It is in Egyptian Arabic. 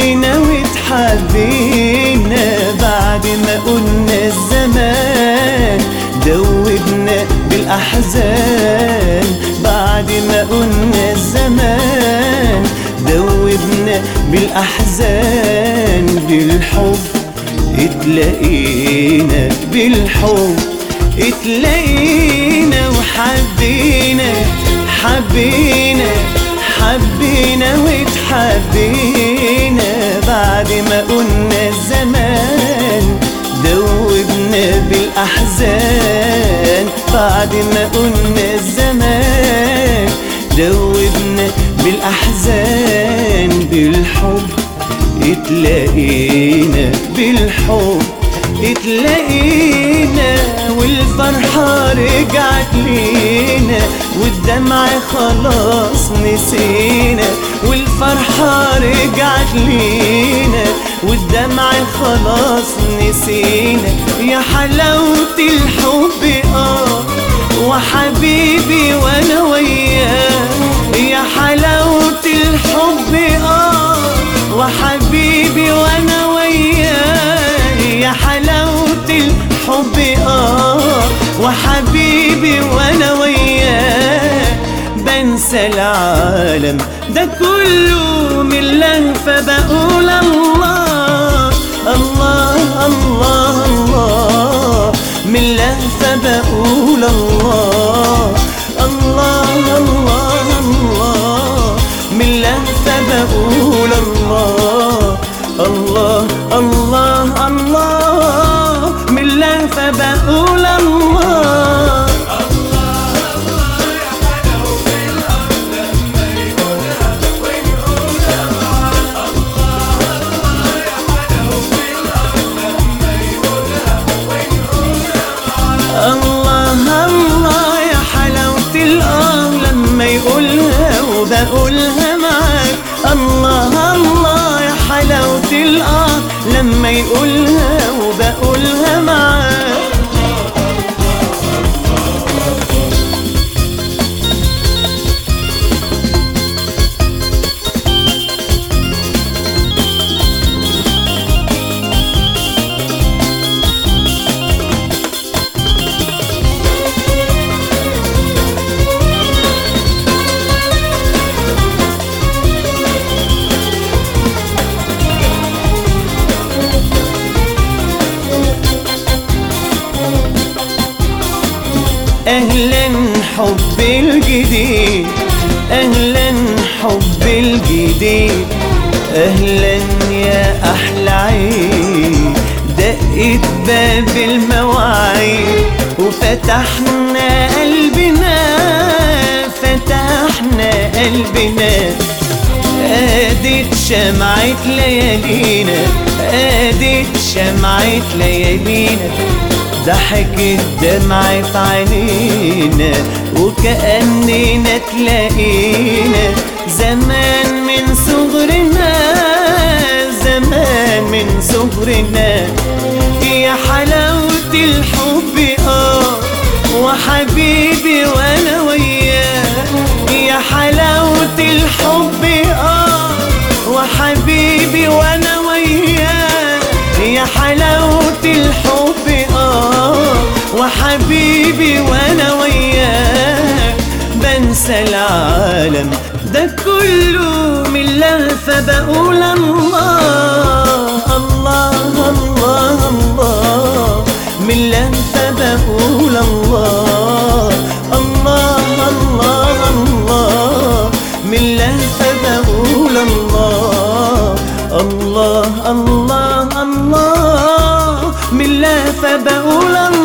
حبينا واتحبينا بعد ما قلنا الزمان دوبنا بالأحزان بعد ما قلنا الزمان دوبنا بالأحزان بالحب اتلاقينا بالحب اتلاقينا وحبينا حبينا حبينا واتحبينا بعد ما قلنا الزمان دوبنا بالأحزان بعد ما قلنا الزمان دوبنا بالأحزان بالحب اتلاقينا بالحب اتلاقينا والفرحة رجعت لينا والدمع خلاص نسينا والفرحة رجعت لينا والدمع خلاص نسينا يا حلاوة الحب اه وحبيبي وانا وياه يا حلاوة الحب اه وحبيبي وانا وياه يا حلاوة الحب اه وحبيبي وانا وياه بنسى العالم ده كله من لهفة بقول الله الله الله الله من لهفة بقول الله الله الله الله من لهفة بقول الله الله الله الله من لهفة بقول الله الله الله يا حلاوة الآه لما يقولها وبقولها معاك الله الله يا حلاوة الآه لما يقولها وبقولها معاك اهلا حب الجديد اهلا حب الجديد اهلا يا احلى عيد دقت باب المواعيد وفتحنا قلبنا فتحنا قلبنا ادت شمعة ليالينا ادت شمعة ليالينا ضحك الدمع في عينينا وكأننا تلاقينا زمان من صغرنا زمان من صغرنا يا حلاوة الحب اه وحبيبي وانا وياه يا حلاوة الحب اه وحبيبي وانا وياه يا حلاوة الحب اه وحبيبي وانا وياه بنسى العالم ده كله من لهفة بقول الله الله الله الله من لهفة بقول الله الله الله الله من لهفة بقول الله الله الله الله من لهفة بقول الله